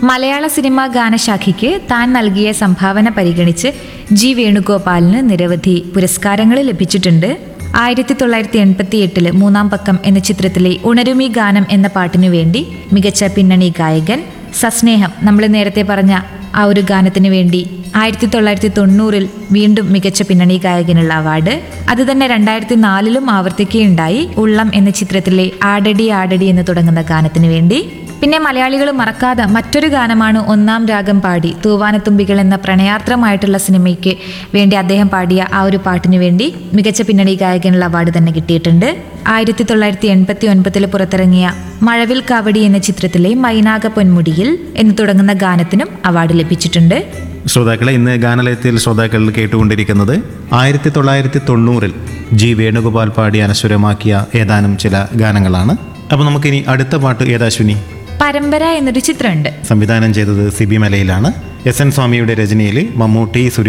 മലയാള സിനിമാ ഗാനശാഖയ്ക്ക് താൻ നൽകിയ സംഭാവന പരിഗണിച്ച് ജി വേണുഗോപാലിന് നിരവധി പുരസ്കാരങ്ങൾ ലഭിച്ചിട്ടുണ്ട് ആയിരത്തി തൊള്ളായിരത്തി എൺപത്തി എട്ടില് മൂന്നാം പക്കം എന്ന ചിത്രത്തിലെ ഉണരുമി ഗാനം എന്ന പാട്ടിനു വേണ്ടി മികച്ച പിന്നണി ഗായകൻ സസ്നേഹം നമ്മൾ നേരത്തെ പറഞ്ഞ ആ ഒരു ഗാനത്തിന് വേണ്ടി ആയിരത്തി തൊള്ളായിരത്തി തൊണ്ണൂറിൽ വീണ്ടും മികച്ച പിന്നണി ഗായകനുള്ള അവാർഡ് അത് തന്നെ രണ്ടായിരത്തി നാലിലും ആവർത്തിക്കുകയുണ്ടായി ഉള്ളം എന്ന ചിത്രത്തിലെ ആടടി ആടടി എന്ന് തുടങ്ങുന്ന ഗാനത്തിന് വേണ്ടി പിന്നെ മലയാളികൾ മറക്കാതെ മറ്റൊരു ഗാനമാണ് ഒന്നാം രാഗം പാടി തൂവാനത്തുമ്പികൾ എന്ന പ്രണയാർദ്രമായിട്ടുള്ള സിനിമയ്ക്ക് വേണ്ടി അദ്ദേഹം പാടിയ ആ ഒരു പാട്ടിന് വേണ്ടി മികച്ച പിന്നണി ഗായകനുള്ള അവാർഡ് തന്നെ കിട്ടിയിട്ടുണ്ട് ആയിരത്തി തൊള്ളായിരത്തി എൺപത്തി ഒൻപതിൽ പുറത്തിറങ്ങിയ മഴവിൽ കാവടി എന്ന ചിത്രത്തിലെ മൈനാക പൊന്മുടിയിൽ എന്ന് തുടങ്ങുന്ന ഗാനത്തിനും അവാർഡ് ലഭിച്ചിട്ടുണ്ട് ശ്രോതാക്കളെ ഇന്ന് ഗാനലയത്തിൽ ശ്രോതാക്കൾ കേട്ടുകൊണ്ടിരിക്കുന്നത് ആയിരത്തി തൊള്ളായിരത്തി തൊണ്ണൂറിൽ ജി വേണുഗോപാൽ പാടി അനശ്വരമാക്കിയ ഏതാനും ചില ഗാനങ്ങളാണ് അപ്പോൾ നമുക്കിനി അടുത്ത പാട്ട് ഏതാശ്വിനി പരമ്പര എന്നൊരു ചിത്രമുണ്ട് സംവിധാനം ചെയ്തത് സിബി മലയിലാണ് എസ് എൻ സ്വാമിയുടെ രചനയിൽ മമ്മൂട്ടി സുരേഷ്